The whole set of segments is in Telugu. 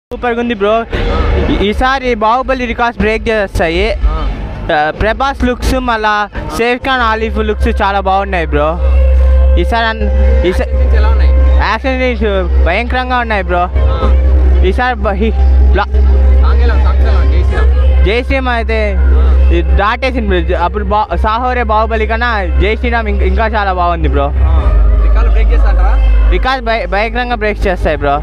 సూపర్గా ఉంది బ్రో ఈ- ఈసారి బాహుబలి రికార్డ్స్ బ్రేక్ చేస్తాయి ఆ, ప్రభాస్ లుక్స్ మళ్ళా సేఫ్ ఖాన్ ఆలిఫ్ లుక్స్ చాలా బాగున్నాయి బ్రో ఈసారి అన్- ఈసారి ఎలా ఉన్నాయి యాక్షన్ సీన్స్ భయంకరంగా ఉన్నాయి బ్రో ఈసారి బ- హి- బ్లా- సాంగ్ ఎలా సాంగ్స్ ఎలా జై శ్రీరామ్ జై శ్రీరామ్ అయితే ఇది దాటేసింది బ్రో అప్పుడు బా సాహోరే బాహుబలి కన్నా జై శ్రీరామ్ ఇం- ఇంకా చాలా బాగుంది బ్రో రికార్డు బ్రేక్ చేస్తారా రికార్డ్ భయ భయంకరంగా బ్రేక్ చేస్తాయి బ్రో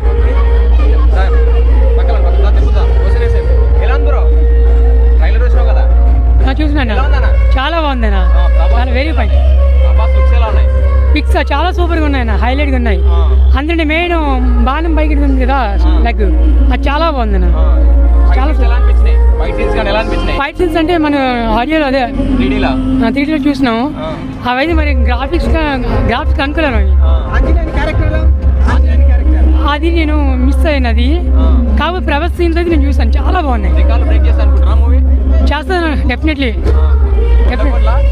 పక్కన పక్కన తిప్పుతా వసరేసే ఎలా ఉంది బ్రో ట్రైలర్ చూసినావు కదా ఆ, చూసినాను ఎలా ఉందన్న చాలా బాగుందన్న ఆ, ప్రభాస్ చాలా వెరీ ఫైన్ ప్రభాస్ లుక్స్ ఎలా ఉన్నాయి పిక్స్ చాలా సూపర్గా ఉన్నాయి అన్న హైలైట్గా ఉన్నాయి ఆ, అందులో మెయిన్ బాణం పైకి ఉంది కదా లెగ్ అది చాలా బాగుందన్న ఆ. చాలా Fight scenes ఎలా అనిపించినాయి ఫైట్ సీన్స్ కానీ ఎలా అనిపించినాయి ఫైట్ సీన్స్ అంటే మన ఆడియోలో అదే 3D లా త్రీడీలో చూసినాం ఆ. అవైతే మరి గ్రాఫిక్స్ గ్రాఫిక్స్ అనుకోలేను అవి ఆంజనేయుని క్యారెక్టర్ ఆంజనేయుని క్యారెక్టర్ అది నేను మిస్ అయినది కాబట్టి ప్రభాస్ సీన్స్ అయితే నేను చూసాను చాలా బాగున్నాయి రికార్డు బ్రేక్ చేస్తా అనుకుంటున్నా మూవీ చేస్తాను డెఫినెట్లీ వెయ్యి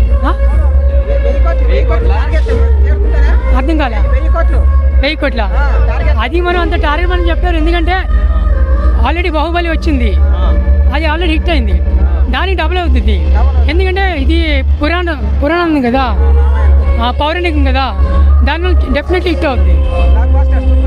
కోట్ల అర్థం కాలే వెయ్యి కోట్ల అది మనం అంత టార్గెట్ మనం చెప్పారు ఎందుకంటే ఆల్రెడీ బాహుబలి వచ్చింది అది ఆల్రెడీ హిట్ అయింది దానికి డబుల్ అవుతుంది ఎందుకంటే ఇది పురాణ పురాణం కదా ఆ, పౌరాణికం కదా దానివల్ల డెఫినెట్లీ హిట్ అవుతుంది